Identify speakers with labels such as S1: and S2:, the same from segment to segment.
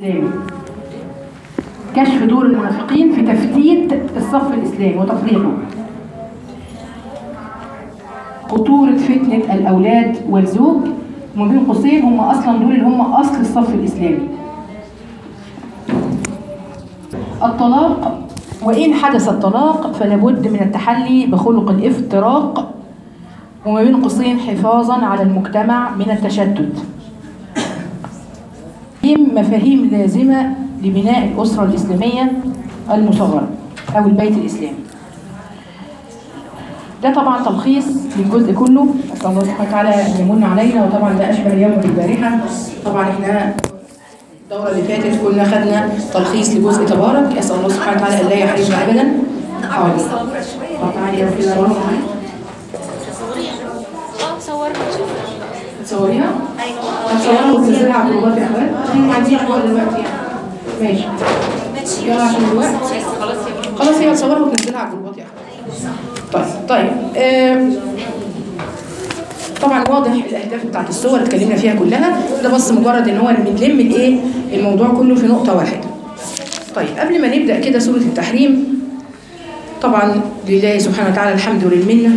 S1: الإسلامي كشف دور المنافقين في تفتيت الصف الإسلامي وتفريقه خطورة فتنة الأولاد والزوج وما بين قوسين هم أصلا دول اللي هم أصل الصف الإسلامي الطلاق وإن حدث الطلاق فلابد من التحلي بخلق الافتراق وما بين قوسين حفاظا على المجتمع من التشتت مفاهيم لازمة لبناء الأسرة الإسلامية المصغرة أو البيت الإسلامي ده طبعا تلخيص للجزء كله أسأل الله سبحانه وتعالى أن يمن علينا وطبعا ده أشبه اليوم بالبارحة طبعا احنا الدورة اللي فاتت كنا خدنا تلخيص لجزء تبارك أسأل الله سبحانه وتعالى أن لا يحرجنا أبدا حاضر طب تعالي يا كده ورا معايا
S2: اه صورنا
S1: تصوريها؟
S2: ايوه
S1: هتصورها وتنزلها على الجروبات يا اخوات احنا عايزين احوال دلوقتي ماشي يلا عشان الوقت خلاص هي هتصورها وتنزلها على الجروبات يا اخوات طيب طيب آم، طبعا واضح الاهداف بتاعت الصور اتكلمنا فيها كلها ده بس مجرد ان هو بنلم الايه الموضوع كله في نقطه واحده طيب قبل ما نبدا كده سوره التحريم طبعا لله سبحانه وتعالى الحمد والمنه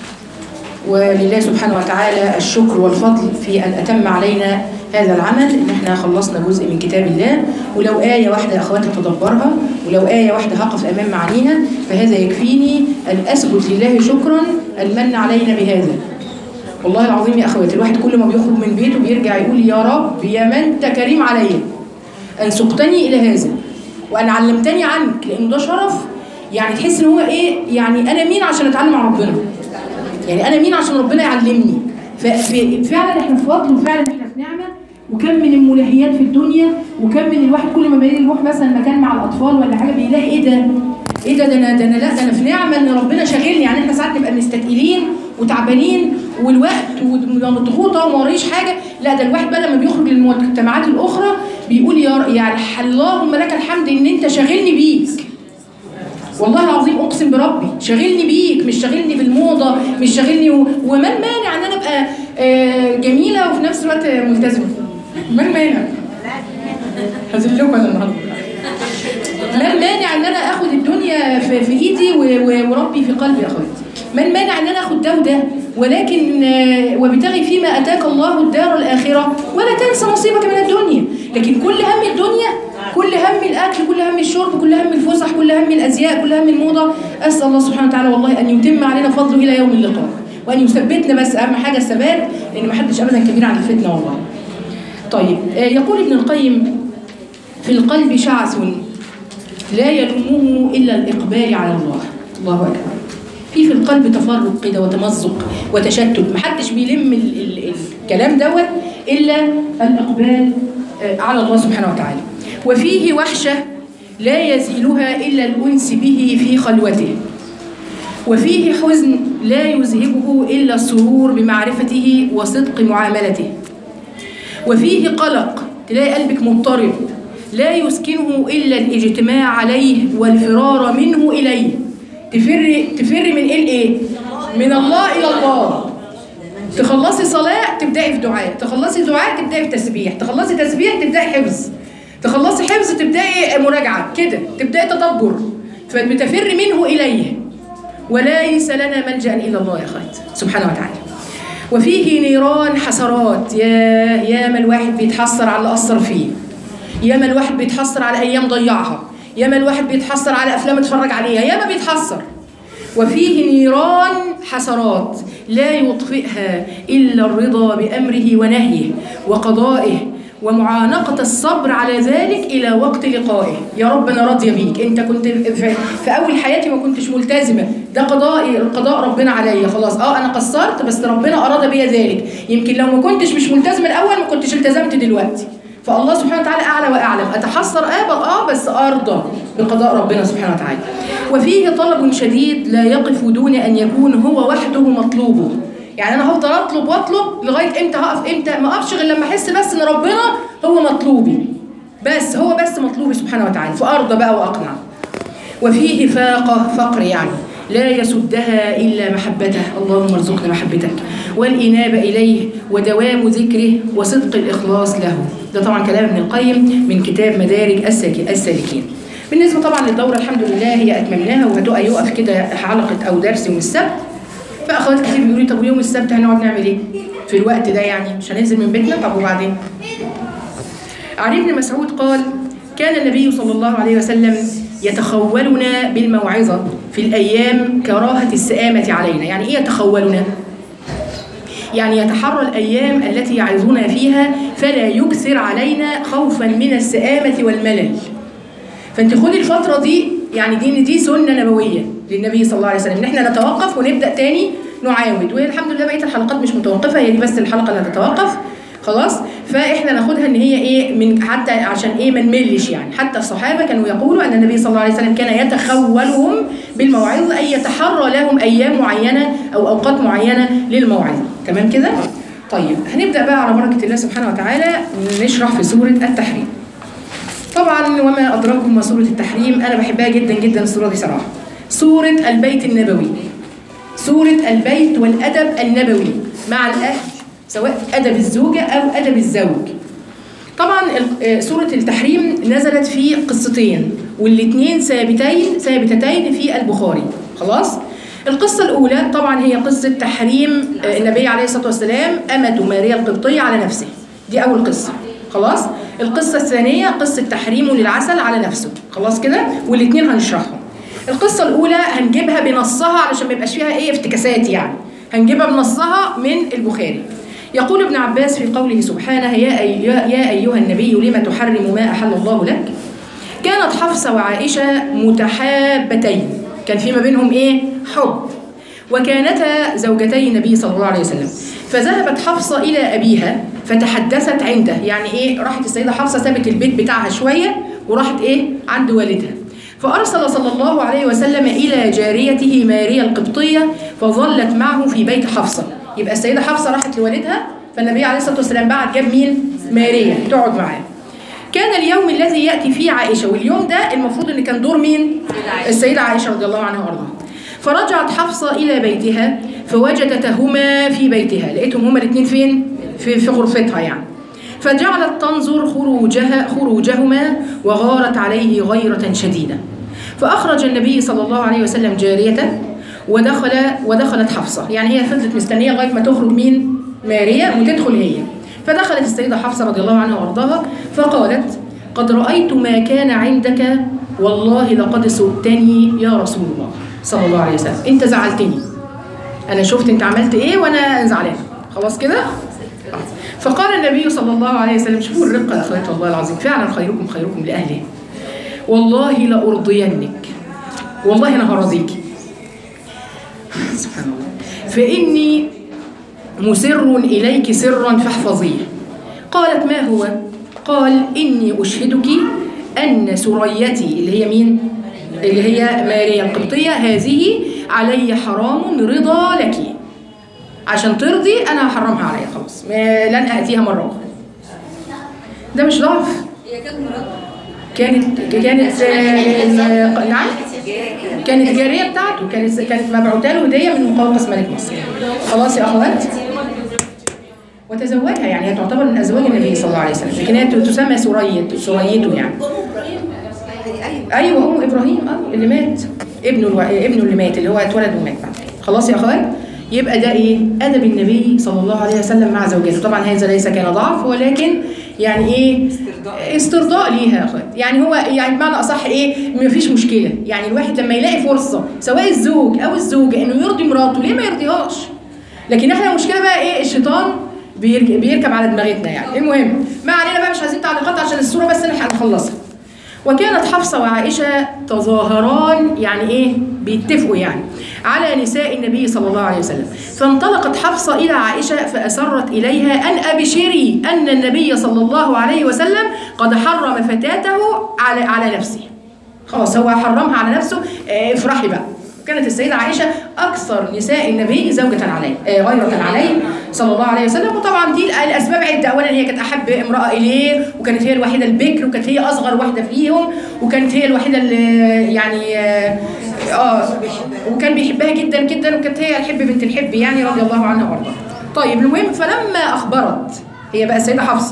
S1: ولله سبحانه وتعالى الشكر والفضل في أن أتم علينا هذا العمل إن احنا خلصنا جزء من كتاب الله ولو آية واحدة يا أخواتي تدبرها ولو آية واحدة هقف أمام معانيها فهذا يكفيني أن أثبت لله شكرا المن علينا بهذا والله العظيم يا أخواتي الواحد كل ما بيخرج من بيته بيرجع يقول يا رب يا من أنت كريم عليا أن سقتني إلى هذا وأن علمتني عنك لأنه ده شرف يعني تحس إن هو إيه يعني أنا مين عشان أتعلم عن ربنا يعني انا مين عشان ربنا يعلمني ففعلا احنا في فضل وفعلا احنا في نعمه وكم من الملهيات في الدنيا وكم من الواحد كل ما بيجي يروح مثلا مكان مع الاطفال ولا حاجه بيلاقي ايه ده ايه ده ده انا ده انا لا ده انا في نعمه ان ربنا شاغلني يعني احنا ساعات نبقى مستثقلين وتعبانين والوقت ومضغوطه وما وريش حاجه لا ده الواحد بقى لما بيخرج للمجتمعات الاخرى بيقول يا ر- يعني اللهم لك الحمد ان انت شاغلني بيك والله العظيم اقسم بربي شاغلني بيك مش شاغلني بالموضه مش شاغلني و... ومن مانع ان انا ابقى آه، جميله وفي نفس الوقت ملتزمه من مانع هذلكم انا النهارده من مانع ان انا اخد الدنيا في, في ايدي و- و- وربي في قلبي يا اخواتي من مانع ان انا اخد ده وده ولكن آه، وابتغي فيما اتاك الله الدار الاخره ولا تنسى نصيبك من الدنيا لكن كل هم الدنيا كل هم الاكل كل هم الشرب كل هم الفسح كل هم الازياء كل هم الموضه اسال الله سبحانه وتعالى والله ان يتم علينا فضله الى يوم اللقاء وان يثبتنا بس اهم حاجه الثبات لان ما حدش ابدا كبير عن الفتنه والله طيب آه، يقول ابن القيم في القلب شعث لا يلومه إلا الإقبال على الله الله أكبر في في القلب تفرق كده وتمزق وتشتت محدش بيلم ال ال الكلام دوت إلا الإقبال آه، على الله سبحانه وتعالى وفيه وحشة لا يزيلها إلا الأنس به في خلوته وفيه حزن لا يذهبه إلا السرور بمعرفته وصدق معاملته وفيه قلق تلاقي قلبك مضطرب لا يسكنه إلا الاجتماع عليه والفرار منه إليه تفر تفر من إيه لإيه؟ من الله إلى الله تخلصي صلاة تبدأي في دعاء تخلصي دعاء تبدأي في تسبيح تخلصي تسبيح تبدأي حفظ تخلصي حفظ تبدأي مراجعة كده تبدأي تدبر فبتفر منه إليه وليس لنا ملجأ إلا الله يا أخوات سبحانه وتعالى وفيه نيران حسرات يا ياما الواحد بيتحسر على اللي أثر فيه ياما الواحد بيتحسر على أيام ضيعها ياما الواحد بيتحسر على أفلام اتفرج عليها ياما بيتحسر وفيه نيران حسرات لا يطفئها إلا الرضا بأمره ونهيه وقضائه ومعانقة الصبر على ذلك إلى وقت لقائه يا رب أنا راضية بيك أنت كنت في, في أول حياتي ما كنتش ملتزمة ده قضائي قضاء ربنا عليا خلاص أه أنا قصرت بس ربنا أراد بيا ذلك يمكن لو ما كنتش مش ملتزمة الأول ما كنتش التزمت دلوقتي فالله سبحانه وتعالى أعلى وأعلم أتحسر آبل آه بس أرضى بقضاء ربنا سبحانه وتعالى وفيه طلب شديد لا يقف دون أن يكون هو وحده مطلوبه يعني أنا هفضل أطلب وأطلب لغاية إمتى هقف إمتى ما أقفش غير لما أحس بس إن ربنا هو مطلوبي بس هو بس مطلوبي سبحانه وتعالى فأرضى بقى وأقنع وفيه فاقة فقر يعني لا يسدها إلا محبته اللهم ارزقنا محبتك والإنابة إليه ودوام ذكره وصدق الإخلاص له ده طبعا كلام ابن القيم من كتاب مدارج الساك- السالكين بالنسبه طبعا للدوره الحمد لله هي اتممناها وهتبقى يقف كده حلقه او درس يوم السبت فاخوات كتير بيقولوا لي طب يوم السبت هنقعد نعمل ايه في الوقت ده يعني مش هننزل من بيتنا طب وبعدين عن ابن مسعود قال كان النبي صلى الله عليه وسلم يتخولنا بالموعظة في الأيام كراهة السآمة علينا يعني إيه يتخولنا؟ يعني يتحرى الأيام التي يعظنا فيها فلا يكثر علينا خوفا من السآمة والملل فانت خدي الفترة دي يعني دي دي سنة نبوية للنبي صلى الله عليه وسلم ان احنا نتوقف ونبدأ تاني نعاود والحمد لله بقية الحلقات مش متوقفة هي دي بس الحلقة اللي هتتوقف خلاص فاحنا ناخدها ان هي ايه من حتى عشان ايه ما نملش يعني حتى الصحابه كانوا يقولوا ان النبي صلى الله عليه وسلم كان يتخولهم بالموعظه اي يتحرى لهم ايام معينه او اوقات معينه للموعظه تمام كده طيب هنبدا بقى على بركه الله سبحانه وتعالى نشرح في سوره التحريم طبعا وما ادراكم ما سوره التحريم انا بحبها جدا جدا السوره دي صراحه سوره البيت النبوي سوره البيت والادب النبوي مع الاهل سواء ادب الزوجه او ادب الزوج طبعا ال- آه، سوره التحريم نزلت في قصتين والاثنين ثابتين ثابتتين في البخاري خلاص القصة الأولى طبعا هي قصة تحريم آه، النبي عليه الصلاة والسلام أمة ماريا القبطية على نفسه دي أول قصة خلاص القصة الثانية قصة تحريمه للعسل على نفسه خلاص كده والاثنين هنشرحهم القصة الأولى هنجيبها بنصها علشان ما يبقاش فيها إيه افتكاسات يعني هنجيبها بنصها من البخاري يقول ابن عباس في قوله سبحانه يا, أي يا أيها النبي لم تحرم ما أحل الله لك كانت حفصة وعائشة متحابتين كان في ما بينهم إيه حب وكانتا زوجتي النبي صلى الله عليه وسلم فذهبت حفصة إلى أبيها فتحدثت عنده يعني إيه راحت السيدة حفصة سابت البيت بتاعها شوية وراحت إيه عند والدها فأرسل صلى الله عليه وسلم إلى جاريته ماريا القبطية فظلت معه في بيت حفصة يبقى السيدة حفصة راحت لوالدها فالنبي عليه الصلاة والسلام بعد جاب مين؟ ماريا تقعد معاه كان اليوم الذي يأتي فيه عائشة واليوم ده المفروض إن كان دور مين؟ السيدة عائشة رضي الله عنها وأرضاها فرجعت حفصة إلى بيتها فوجدتهما في بيتها لقيتهم هما الاثنين فين؟ في, في غرفتها يعني فجعلت تنظر خروجها خروجهما وغارت عليه غيرة شديدة فأخرج النبي صلى الله عليه وسلم جاريته ودخل ودخلت حفصة يعني هي فضلت مستنية لغاية ما تخرج مين؟ ماريا وتدخل هي فدخلت السيدة حفصة رضي الله عنها وأرضاها فقالت قد رأيت ما كان عندك والله لقد سؤتني يا رسول الله صلى الله عليه وسلم انت زعلتني انا شفت انت عملت ايه وانا زعلانه خلاص كده فقال النبي صلى الله عليه وسلم شوفوا الرقه يا اخواتي والله العظيم فعلا خيركم خيركم لاهله والله لارضينك والله انا هرضيك سبحان الله فاني مسر اليك سرا فاحفظيه قالت ما هو قال اني اشهدك ان سريتي اللي هي مين اللي هي ماريا القبطيه هذه علي حرام رضا لك عشان ترضي انا هحرمها عليا خلاص ما- لن اتيها مره اخرى ده مش ضعف
S2: هي كانت مرات
S1: كانت كانت آه، نعم كانت جاريه بتاعته كانت كانت مبعوثه له هديه من مقوقس ملك مصر خلاص يا اخوات وتزوجها يعني هي تعتبر من ازواج النبي صلى الله عليه وسلم لكن هي تسمى سرية سريته يعني
S2: ام ابراهيم ايوه
S1: ايوه ام ابراهيم اه اللي مات ابنه الو... ابنه اللي مات اللي هو اتولد ومات بعد كده. خلاص يا اخوات يبقى ده ايه ادب النبي صلى الله عليه وسلم مع زوجته طبعا هذا ليس كان ضعف ولكن يعني ايه استرضاء ليها يا اخوات يعني هو يعني بمعنى اصح ايه مفيش مشكله يعني الواحد لما يلاقي فرصه سواء الزوج او الزوجه انه يرضي مراته ليه ما يرضيهاش لكن احنا المشكله بقى ايه الشيطان بيرك- بيركب على دماغتنا يعني المهم ما علينا بقى مش عايزين تعليقات عشان الصوره بس نلحق نخلصها وكانت حفصة وعائشة تظاهران يعني ايه بيتفقوا يعني على نساء النبي صلى الله عليه وسلم فانطلقت حفصة إلى عائشة فأسرت إليها أن أبشري أن النبي صلى الله عليه وسلم قد حرم فتاته على على نفسه خلاص هو حرمها على نفسه آه، افرحي بقى كانت السيدة عائشة أكثر نساء النبي زوجة عليه آه، غيرة عليه صلى الله عليه وسلم وطبعا دي الأسباب عدة أولا هي كانت أحب امرأة إليه وكانت هي الوحيدة البكر وكانت هي أصغر واحدة فيهم وكانت هي الوحيدة اللي يعني آه آه، وكان بيحبها جدا جدا وكانت هي الحب بنت الحب يعني رضي الله عنها وارضاها طيب المهم فلما أخبرت هي بقى السيدة حفصة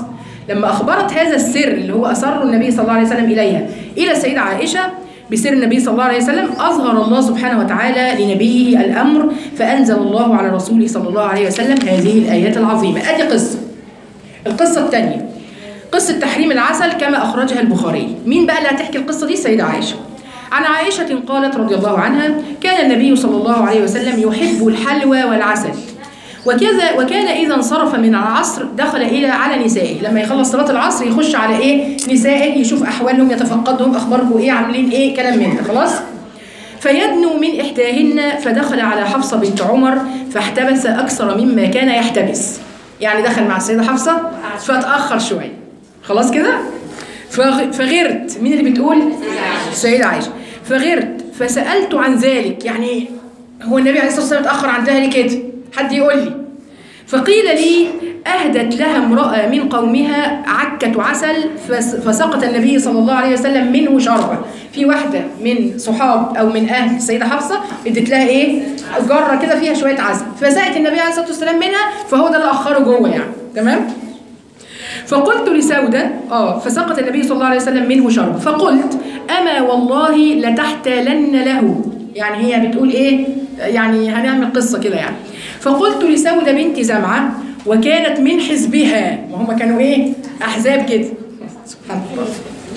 S1: لما أخبرت هذا السر اللي هو أسر النبي صلى الله عليه وسلم إليها إلى السيدة عائشة بسر النبي صلى الله عليه وسلم أظهر الله سبحانه وتعالى لنبيه الأمر فأنزل الله على رسوله صلى الله عليه وسلم هذه الآيات العظيمة أدي قصة القصة الثانية قصة تحريم العسل كما أخرجها البخاري مين بقى اللي هتحكي القصة دي السيدة عائشة عن عائشة قالت رضي الله عنها كان النبي صلى الله عليه وسلم يحب الحلوى والعسل وكذا وكان إذا انصرف من العصر دخل إلى على نسائه لما يخلص صلاة العصر يخش على إيه نسائه يشوف أحوالهم يتفقدهم أخباركم إيه عاملين إيه كلام من ده خلاص فيدنو من إحداهن فدخل على حفصة بنت عمر فاحتبس أكثر مما كان يحتبس يعني دخل مع السيدة حفصة فتأخر شوية خلاص كده فغ- فغرت مين اللي بتقول السيدة عائشة فغرت فسألت عن ذلك يعني هو النبي عليه الصلاة والسلام اتأخر عن ده ليه كده حد يقول لي فقيل لي أهدت لها امرأة من قومها عكة عسل فس- فسقط النبي صلى الله عليه وسلم منه شربة في واحدة من صحاب أو من أهل السيدة حفصة ادت لها إيه جرة كده فيها شوية عسل فسقت النبي عليه الصلاة والسلام منها فهو ده اللي أخره جوه يعني تمام فقلت لسودة اه فسقط النبي صلى الله عليه وسلم منه شرب فقلت أما والله لتحتالن له يعني هي بتقول إيه يعني هنعمل قصة كده يعني فقلت لسودة بنت زمعة وكانت من حزبها وهم كانوا إيه أحزاب كده سبحان الله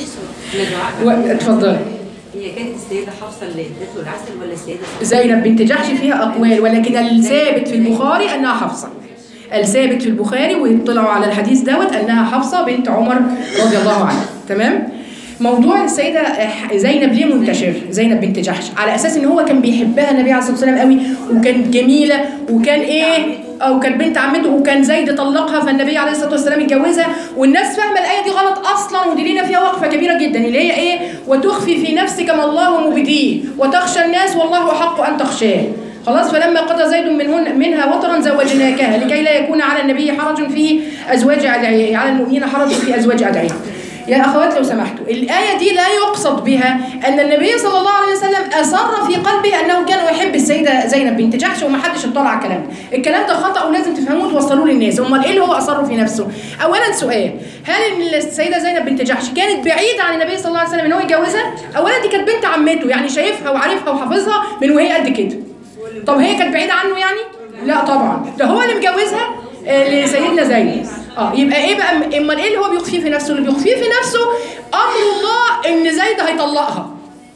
S1: و- اتفضلي
S3: هي كانت السيدة حفصة اللي ادته العسل ولا السيدة
S1: زينب بنت جحش فيها أقوال ولكن الثابت في البخاري أنها حفصة الثابت في البخاري ويطلعوا على الحديث دوت أنها حفصة بنت عمر رضي الله عنها تمام موضوع السيدة زينب ليه منتشر زينب بنت جحش على أساس إن هو كان بيحبها النبي عليه الصلاة والسلام قوي وكانت جميلة وكان إيه أو كانت بنت عمته وكان زيد طلقها فالنبي عليه الصلاة والسلام اتجوزها والناس فاهمة الآية دي غلط أصلا ودي لينا فيها وقفة كبيرة جدا اللي هي إيه وتخفي في نفسك ما الله مبديه وتخشى الناس والله أحق أن تخشاه خلاص فلما قضى زيد منهن منها وطرا زوجناكها لكي لا يكون على النبي حرج في ازواج ادعيائه على المؤمنين حرج في ازواج ادعيائه يا اخوات لو سمحتوا الايه دي لا يقصد بها ان النبي صلى الله عليه وسلم اصر في قلبه انه كان يحب السيده زينب بنت جحش وما حدش اطلع على الكلام ده الكلام ده خطا ولازم تفهموه وتوصلوه للناس امال ايه اللي هو اصر في نفسه اولا سؤال هل إن السيده زينب بنت جحش كانت بعيده عن النبي صلى الله عليه وسلم ان هو يتجوزها اولا دي كانت بنت عمته يعني شايفها وعارفها وحافظها من وهي قد كده طب هي كانت بعيدة عنه يعني؟ لا طبعا ده هو اللي مجوزها آه، لسيدنا زيد اه يبقى ايه بقى امال ايه اللي هو بيخفيه في نفسه؟ اللي بيخفيه في نفسه امر الله ان زيد هيطلقها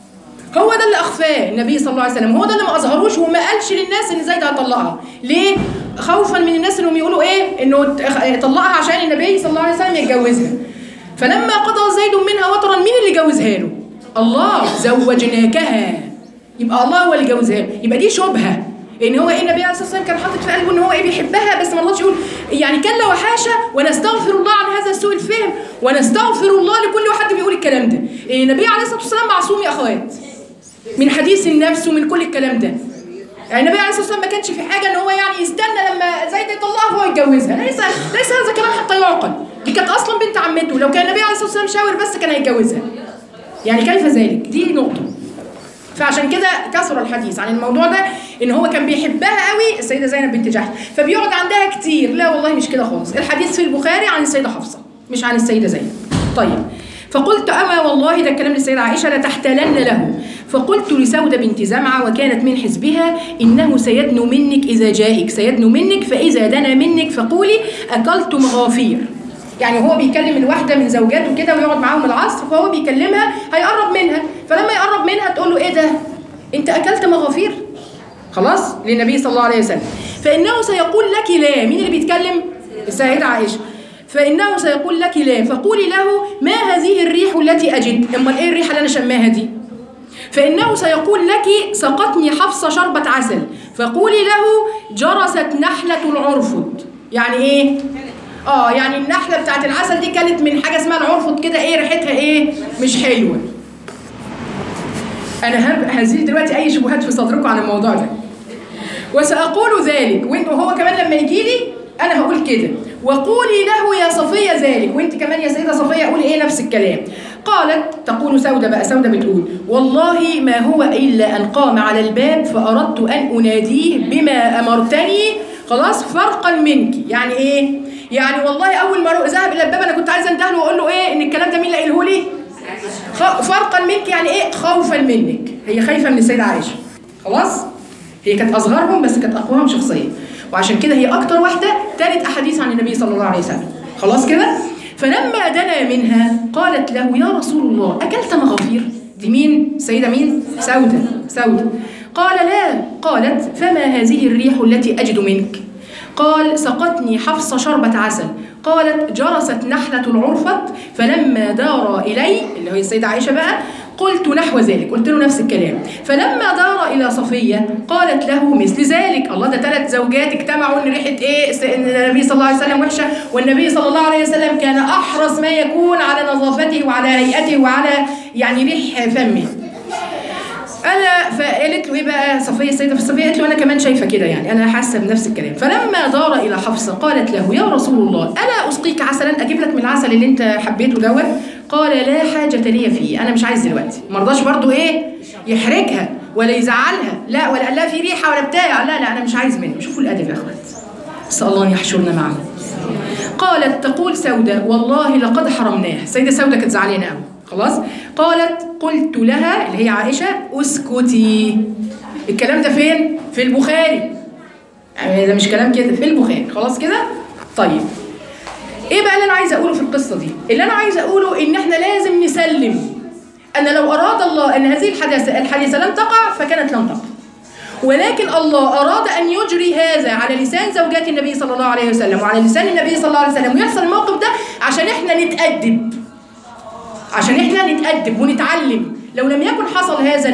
S1: هو ده اللي اخفاه النبي صلى الله عليه وسلم هو ده اللي ما اظهروش وما قالش للناس ان زيد هيطلقها ليه خوفا من الناس انهم يقولوا ايه انه ت- طلقها عشان النبي صلى الله عليه وسلم يتجوزها فلما قضى زيد منها وطرا مين اللي جوزها له الله زوجناكها يبقى الله هو اللي جوزها له يبقى دي شبهه ان هو ايه النبي عليه الصلاه والسلام كان حاطط في قلبه ان هو ايه بيحبها بس ما رضاش يقول يعني كلا وحاشا ونستغفر الله عن هذا سوء الفهم ونستغفر الله لكل واحد بيقول الكلام ده إيه النبي عليه الصلاه والسلام معصوم يا اخوات من حديث النفس ومن كل الكلام ده يعني النبي عليه الصلاه والسلام ما كانش في حاجه ان هو يعني يستنى لما زيد يطلقها وهو يتجوزها ليس ليس هذا كلام حتى يعقل دي كانت اصلا بنت عمته لو كان النبي عليه الصلاه والسلام شاور بس كان هيتجوزها يعني كيف ذلك دي نقطه فعشان كده كثر الحديث عن الموضوع ده ان هو كان بيحبها قوي السيده زينب بنت جحش فبيقعد عندها كتير لا والله مش كده خالص الحديث في البخاري عن السيده حفصه مش عن السيده زينب طيب فقلت اما والله ده الكلام للسيده عائشه لتحتلن له فقلت لسوده بنت زمعه وكانت من حزبها انه سيدنو منك اذا جاءك سيدنو منك فاذا دنا منك فقولي اكلت مغافير يعني هو بيكلم الواحده من زوجاته كده ويقعد معاهم العصر فهو بيكلمها هيقرب منها فلما يقرب منها تقول له ايه ده انت اكلت مغافير خلاص للنبي صلى الله عليه وسلم فانه سيقول لك لا مين اللي بيتكلم السيده عائشه فانه سيقول لك لا فقولي له ما هذه الريح التي اجد امال ايه الريحه اللي انا شماها دي فإنه سيقول لك سقطني حفصة شربة عسل فقولي له جرست نحلة العرفد يعني ايه؟ اه يعني النحلة بتاعت العسل دي كانت من حاجة اسمها العرفد كده ايه ريحتها ايه؟ مش حلوة انا هب- هزيل دلوقتي اي شبهات في صدركم عن الموضوع ده وسأقول ذلك وانت وهو كمان لما يجي لي انا هقول كده وقولي له يا صفية ذلك وانت كمان يا سيدة صفية قولي ايه نفس الكلام قالت تقول سودة بقى سودة بتقول والله ما هو إلا أن قام على الباب فأردت أن أناديه بما أمرتني خلاص فرقا منك يعني ايه يعني والله اول ما رو- ذهب الى الباب انا كنت عايزه انده له واقول له ايه ان الكلام ده مين اللي قايله لي خ- فرقا منك يعني ايه خوفا منك هي خايفه من السيده عائشه خلاص هي كانت اصغرهم بس كانت اقواهم شخصيا وعشان كده هي اكتر واحده تالت احاديث عن النبي صلى الله عليه وسلم خلاص كده فلما دنا منها قالت له يا رسول الله اكلت مغافير دي مين سيده مين سوده سوده قال لا قالت فما هذه الريح التي اجد منك قال سقتني حفصة شربة عسل قالت جرست نحلة العرفة فلما دار إلي اللي هي السيدة عائشة بقى قلت نحو ذلك قلت له نفس الكلام فلما دار إلى صفية قالت له مثل ذلك الله ده ثلاث زوجات اجتمعوا ان ريحة ايه س- إن النبي صلى الله عليه وسلم وحشة والنبي صلى الله عليه وسلم كان أحرص ما يكون على نظافته وعلى هيئته وعلى يعني ريح فمه انا فقالت له ايه بقى صفيه السيده صفيه قالت له انا كمان شايفه كده يعني انا حاسه بنفس الكلام فلما دار الى حفصه قالت له يا رسول الله الا اسقيك عسلا اجيب لك من العسل اللي انت حبيته دوت قال لا حاجه لي فيه انا مش عايز دلوقتي ما رضاش برضو ايه يحرجها ولا يزعلها لا ولا قال لها في ريحه ولا بتاع لا لا انا مش عايز منه شوفوا الادب يا اخوات اسال الله ان يحشرنا معه قالت تقول سودة والله لقد حرمناه السيدة سودة كانت زعلانة قوي خلاص قالت قلت لها اللي هي عائشة اسكتي الكلام ده فين في البخاري يعني ده مش كلام كده في البخاري خلاص كده طيب ايه بقى اللي انا عايزه اقوله في القصه دي اللي انا عايزه اقوله ان احنا لازم نسلم ان لو اراد الله ان هذه الحادثه الحادثه لن تقع فكانت لن تقع ولكن الله أراد أن يجري هذا على لسان زوجات النبي صلى الله عليه وسلم وعلى لسان النبي صلى الله عليه وسلم ويحصل الموقف ده عشان احنا نتأدب عشان احنا نتأدب ونتعلم لو لم يكن حصل هذا